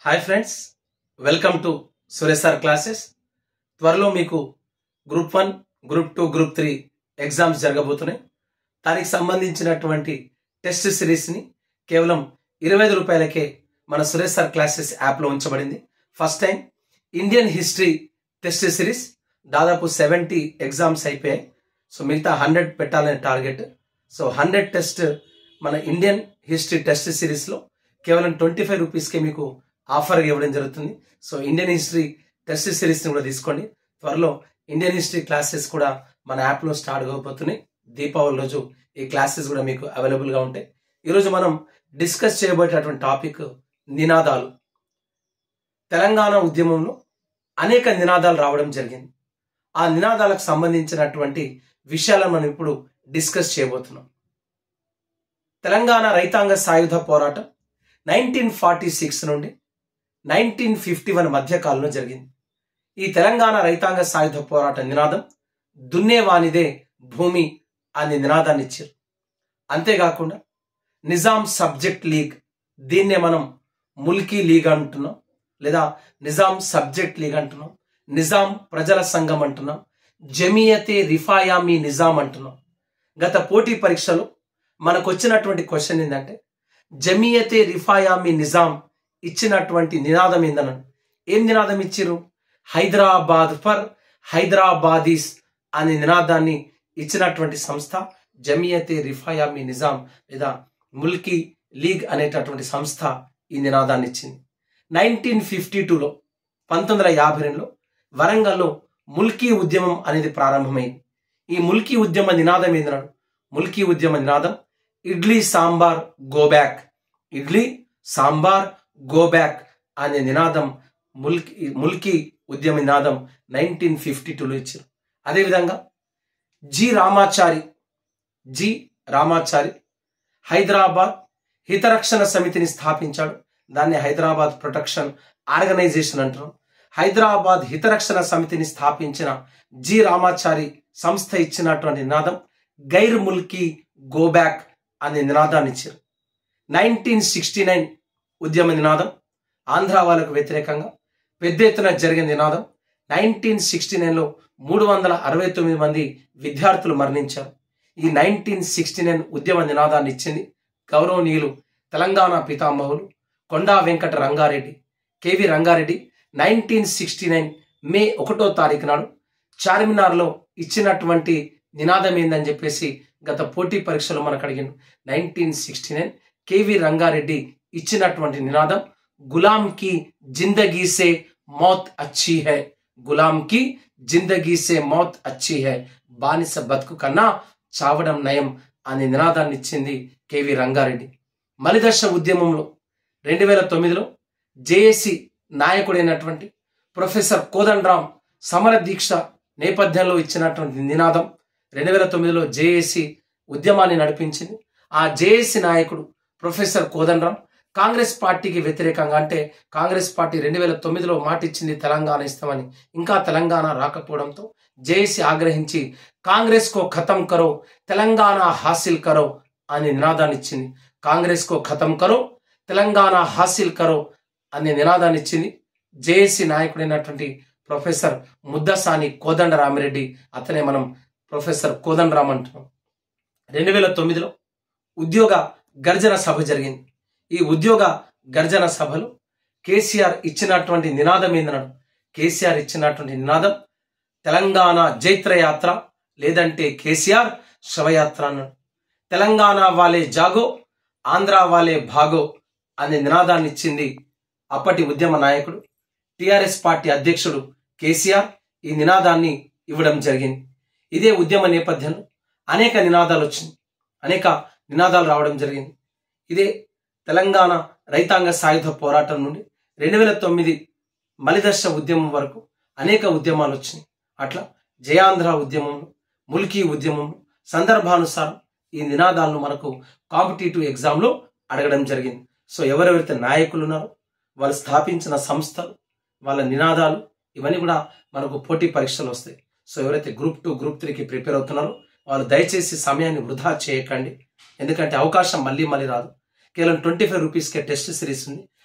hi friends welcome to Suresh sir classes త్వరలో మీకు group one group two group three exams జరగబోతున్నాయి దానికి సంబంధించినటువంటి టెస్ట్ సిరీస్ని కేవలం ఇరవై ఐదు రూపాయలకే మన సురేష్ సార్ క్లాసెస్ యాప్లో ఉంచబడింది first time Indian history test series దాదాపు సెవెంటీ ఎగ్జామ్స్ అయిపోయాయి సో మిగతా హండ్రెడ్ పెట్టాలనే టార్గెట్ సో హండ్రెడ్ టెస్ట్ మన ఇండియన్ హిస్టరీ టెస్ట్ సిరీస్లో కేవలం ట్వంటీ ఫైవ్ రూపీస్కే మీకు ఆఫర్ ఇవ్వడం జరుగుతుంది సో ఇండియన్ హిస్టరీ టెస్ట్ సిరీస్ని కూడా తీసుకోండి త్వరలో ఇండియన్ హిస్టరీ క్లాసెస్ కూడా మన యాప్లో స్టార్ట్ కాబోతున్నాయి దీపావళి రోజు ఈ క్లాసెస్ కూడా మీకు అవైలబుల్గా ఉంటాయి ఈరోజు మనం డిస్కస్ చేయబోయేటటువంటి టాపిక్ నినాదాలు తెలంగాణ ఉద్యమంలో అనేక నినాదాలు రావడం జరిగింది ఆ నినాదాలకు సంబంధించినటువంటి విషయాలను మనం ఇప్పుడు డిస్కస్ చేయబోతున్నాం తెలంగాణ రైతాంగ సాయుధ పోరాటం నైన్టీన్ ఫార్టీ సిక్స్ నుండి నైన్టీన్ ఫిఫ్టీ వన్ మధ్యకాలంలో జరిగింది ఈ తెలంగాణ రైతాంగ సాయుధ పోరాట నినాదం దున్నేవానిదే భూమి అనే నినాదాన్ని ఇచ్చారు అంతేకాకుండా నిజాం సబ్జెక్ట్ లీగ్ దీన్నే మనం ముల్కీ లీగ్ అంటున్నాం లేదా నిజాం సబ్జెక్ట్ లీగ్ అంటున్నాం నిజాం ప్రజల సంఘం అంటున్నాం జమియతే రిఫాయామి నిజాం అంటున్నాం గత పోటీ పరీక్షలో మనకు వచ్చినటువంటి క్వశ్చన్ ఏంటంటే జమియతే రిఫాయామి నిజాం ఇచ్చినటువంటి నినాదం ఏందన ఏం నినాదం ఇచ్చిరు హైదరాబాద్ ఫర్ హైదరాబాదీస్ అనే నినాదాన్ని ఇచ్చినటువంటి సంస్థ జమియతే రిఫాయామి నిజాం లేదా ముల్కీ లీగ్ అనేటటువంటి సంస్థ ఈ నినాదాన్ని ఇచ్చింది నైన్టీన్ ఫిఫ్టీ టూలో పంతొమ్మిది వందల యాభై రెండులో వరంగల్లో ముల్కీ ఉద్యమం అనేది ప్రారంభమైంది ఈ ముల్కీ ఉద్యమ నినాదం ఏందన్నాడు ముల్కీ ఉద్యమ నినాదం ఇడ్లీ సాంబార్ గోబ్యాక్ ఇడ్లీ సాంబార్ గోబ్యాక్ అనే నినాదం ముల్కీ ముల్కీ ఉద్యమ నినాదం నైన్టీన్ ఫిఫ్టీ టూలో ఇచ్చారు అదేవిధంగా జి రామాచారి జి రామాచారి హైదరాబాద్ హితరక్షణ సమితిని స్థాపించాడు దాన్ని హైదరాబాద్ ప్రొటెక్షన్ ఆర్గనైజేషన్ అంటారు హైదరాబాద్ హితరక్షణ సమితిని స్థాపించిన జి రామాచారి సంస్థ ఇచ్చినటువంటి నినాదం గైర్ ముల్కీ గోబ్యాక్ అనే నినాదాన్ని ఇచ్చారు నైన్టీన్ సిక్స్టీ నైన్ ఉద్యమ నినాదం ఆంధ్ర వాళ్ళకు వ్యతిరేకంగా పెద్ద ఎత్తున జరిగిన నినాదం నైన్టీన్ సిక్స్టీ నైన్లో మూడు వందల అరవై తొమ్మిది మంది విద్యార్థులు మరణించారు ఈ నైన్టీన్ సిక్స్టీ నైన్ ఉద్యమ నినాదాన్ని ఇచ్చింది గౌరవనీయులు తెలంగాణ పితామహులు Konda Venkata Rangareddy KV Rangareddy nineteen sixty nine May ఒకటో తారీఖు నాడు చార్మినార్లో ఇచ్చినటువంటి నినాదం ఏందని చెప్పేసి గత పోటీ పరీక్షలో మనకు అడిగిన nineteen sixty nine KV Rangareddy ఇచ్చినటువంటి నినాదం గులాం కి జిందగీ సే మౌత్ అచ్చి హై గులాం కి జిందగీ సే మౌత్ అచ్చి హై బానిస బతుకు కన్నా చావడం నయం అనే నినాదాన్ని ఇచ్చింది కేవి రంగారెడ్డి మలిదశ ఉద్యమంలో రెండు వేల తొమ్మిదిలో జేఏసి నాయకుడైనటువంటి ప్రొఫెసర్ కోదండరామ్ సమర దీక్ష నేపథ్యంలో ఇచ్చినటువంటి నినాదం రెండు వేల తొమ్మిదిలో జేఏసి ఉద్యమాన్ని నడిపించింది ఆ జేఏసి నాయకుడు ప్రొఫెసర్ కోదండరామ్ కాంగ్రెస్ పార్టీకి వ్యతిరేకంగా అంటే కాంగ్రెస్ పార్టీ రెండు వేల తొమ్మిదిలో మాట ఇచ్చింది తెలంగాణ ఇస్తామని ఇంకా తెలంగాణ రాకపోవడంతో జేఏసి ఆగ్రహించి కాంగ్రెస్ కో ఖతం కరో తెలంగాణ హాసిల్ కరో అనే నినాదాన్ని ఇచ్చింది కాంగ్రెస్ కో ఖతం కరో తెలంగాణ హాసిల్ కరో అనే నినాదాన్ని ఇచ్చింది జేఏసీ నాయకుడైనటువంటి ప్రొఫెసర్ ముద్దసాని కోదండ రామిరెడ్డి అతనే మనం ప్రొఫెసర్ కోదండరామ్ అంటున్నాం రెండు వేల తొమ్మిదిలో ఉద్యోగ గర్జన సభ జరిగింది ఈ ఉద్యోగ గర్జన సభలో కేసీఆర్ ఇచ్చినటువంటి నినాదం ఏందన్నాడు కేసీఆర్ ఇచ్చినటువంటి నినాదం తెలంగాణ జైత్రయాత్ర లేదంటే కేసీఆర్ శవయాత్ర అన్నాడు తెలంగాణ వాలే జాగో ఆంధ్ర వాలే భాగో అనే నినాదాన్ని ఇచ్చింది అప్పటి ఉద్యమ నాయకుడు టిఆర్ఎస్ పార్టీ అధ్యక్షుడు కేసీఆర్ ఈ నినాదాన్ని ఇవ్వడం జరిగింది ఇదే ఉద్యమ నేపథ్యంలో అనేక నినాదాలు వచ్చింది అనేక నినాదాలు రావడం జరిగింది ఇదే తెలంగాణ రైతాంగ సాయుధ పోరాటం నుండి రెండు వేల తొమ్మిది మలిదర్శ ఉద్యమం వరకు అనేక ఉద్యమాలు వచ్చినాయి అట్లా జయాంధ్ర ఉద్యమంలో ముల్కీ ఉద్యమం సందర్భానుసారం ఈ నినాదాలను మనకు కాంపిటేటివ్ ఎగ్జామ్లో అడగడం జరిగింది సో ఎవరెవరైతే నాయకులు ఉన్నారో వాళ్ళు స్థాపించిన సంస్థలు వాళ్ళ నినాదాలు ఇవన్నీ కూడా మనకు పోటీ పరీక్షలు వస్తాయి సో ఎవరైతే గ్రూప్ టూ గ్రూప్ త్రీకి ప్రిపేర్ అవుతున్నారో వాళ్ళు దయచేసి సమయాన్ని వృధా చేయకండి ఎందుకంటే అవకాశం మళ్ళీ మళ్ళీ రాదు కేవలం ట్వంటీ ఫైవ్ రూపీస్కే టెస్ట్ సిరీస్ ఉంది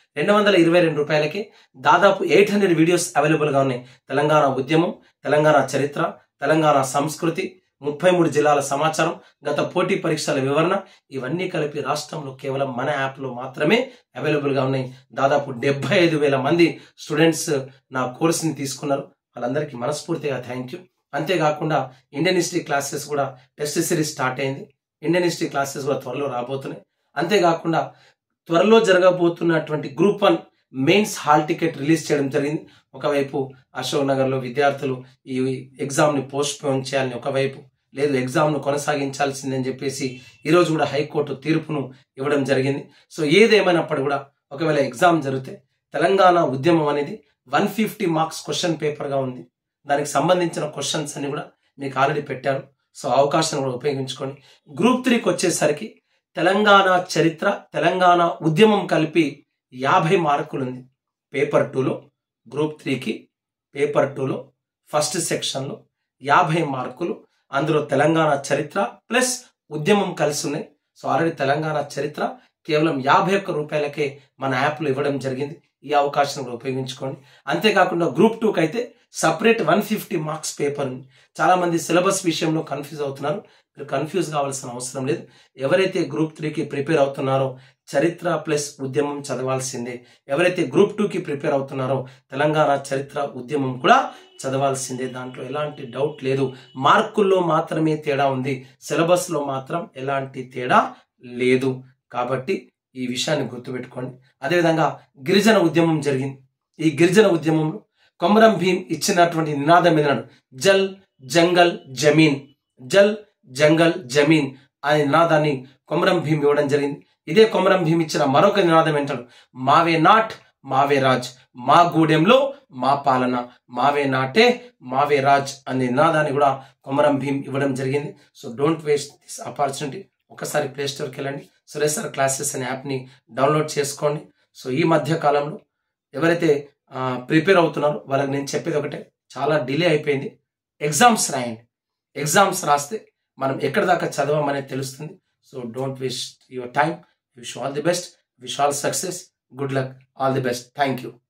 రెండు వందల ఇరవై రెండు రూపాయలకి దాదాపు ఎయిట్ హండ్రెడ్ వీడియోస్ అవైలబుల్గా ఉన్నాయి తెలంగాణ ఉద్యమం తెలంగాణ చరిత్ర తెలంగాణ సంస్కృతి ముప్పై మూడు జిల్లాల సమాచారం గత పోటీ పరీక్షల వివరణ ఇవన్నీ కలిపి రాష్ట్రంలో కేవలం మన యాప్లో మాత్రమే అవైలబుల్గా ఉన్నాయి దాదాపు డెబ్బై ఐదు వేల మంది స్టూడెంట్స్ నా కోర్సుని తీసుకున్నారు వాళ్ళందరికీ మనస్ఫూర్తిగా థ్యాంక్ యూ అంతేకాకుండా ఇండియన్ హిస్టరీ క్లాసెస్ కూడా టెస్ట్ సిరీస్ స్టార్ట్ అయింది ఇండియన్ హిస్టరీ క్లాసెస్ కూడా త్వరలో రాబోతున్నాయి అంతేకాకుండా త్వరలో జరగబోతున్నటువంటి group one mains hall ticket release చేయడం జరిగింది ఒకవైపు అశోక్ నగర్లో విద్యార్థులు ఈ ఎగ్జామ్ని పోస్ట్ పోన్ చేయాలని ఒకవైపు లేదు ఎగ్జామ్ను కొనసాగించాల్సిందని చెప్పేసి ఈరోజు కూడా హైకోర్టు తీర్పును ఇవ్వడం జరిగింది సో ఏదేమైనప్పుడు కూడా ఒకవేళ ఎగ్జామ్ జరిగితే తెలంగాణ ఉద్యమం అనేది వన్ ఫిఫ్టీ మార్క్స్ క్వశ్చన్ పేపర్గా ఉంది దానికి సంబంధించిన క్వశ్చన్స్ అన్ని కూడా మీకు ఆల్రెడీ పెట్టారు సో అవకాశం కూడా ఉపయోగించుకోండి గ్రూప్ త్రీకి వచ్చేసరికి తెలంగాణ చరిత్ర తెలంగాణ ఉద్యమం కలిపి యాభై మార్కులు ఉంది పేపర్ టూలో గ్రూప్ త్రీకి పేపర్ టూలో ఫస్ట్ సెక్షన్లో యాభై మార్కులు అందులో తెలంగాణ చరిత్ర ప్లస్ ఉద్యమం కలిసి ఉన్నాయి సో ఆల్రెడీ తెలంగాణ చరిత్ర కేవలం యాభై ఒక్క రూపాయలకే మన యాప్లో ఇవ్వడం జరిగింది ఈ అవకాశం కూడా ఉపయోగించుకోండి అంతేకాకుండా గ్రూప్ టూకి అయితే separate one fifty marks paper ఉంది చాలా మంది సిలబస్ విషయంలో కన్ఫ్యూజ్ అవుతున్నారు మీరు కన్ఫ్యూజ్ కావాల్సిన అవసరం లేదు ఎవరైతే గ్రూప్ త్రీకి ప్రిపేర్ అవుతున్నారో చరిత్ర ప్లస్ ఉద్యమం చదవాల్సిందే ఎవరైతే గ్రూప్ టూకి ప్రిపేర్ అవుతున్నారో తెలంగాణ చరిత్ర ఉద్యమం కూడా చదవాల్సిందే దాంట్లో ఎలాంటి డౌట్ లేదు మార్కుల్లో మాత్రమే తేడా ఉంది సిలబస్లో మాత్రం ఎలాంటి తేడా లేదు కాబట్టి ఈ విషయాన్ని గుర్తుపెట్టుకోండి అదేవిధంగా గిరిజన ఉద్యమం జరిగింది ఈ గిరిజన ఉద్యమంలో కొమరం భీం ఇచ్చినటువంటి నినాదం ఏదన్నాడు జల్ జంగల్ జమీన్ జల్ జంగల్ జమీన్ అనే నినాదాన్ని కొమరం భీం ఇవ్వడం జరిగింది ఇదే కొమరం భీం ఇచ్చిన మరొక నినాదం ఏంటాడు మావే నాట్ మావే రాజ్ మా గూడెంలో మా పాలన మావే నాటే మావే రాజ్ అనే నినాదాన్ని కూడా కొమరం భీం ఇవ్వడం జరిగింది so don't waste this opportunity ఒకసారి ప్లే స్టోర్కి వెళ్ళండి సురేశ్వర్ క్లాసెస్ అనే యాప్ని డౌన్లోడ్ చేసుకోండి సో ఈ మధ్య కాలంలో ఎవరైతే ప్రిపేర్ అవుతున్నారో వాళ్ళకి నేను చెప్పేది ఒకటే చాలా డిలే అయిపోయింది ఎగ్జామ్స్ రాయండి ఎగ్జామ్స్ రాస్తే మనం ఎక్కడి దాకా చదవమనేది తెలుస్తుంది so don't waste your time wish all the best wish all success good luck all the best thank you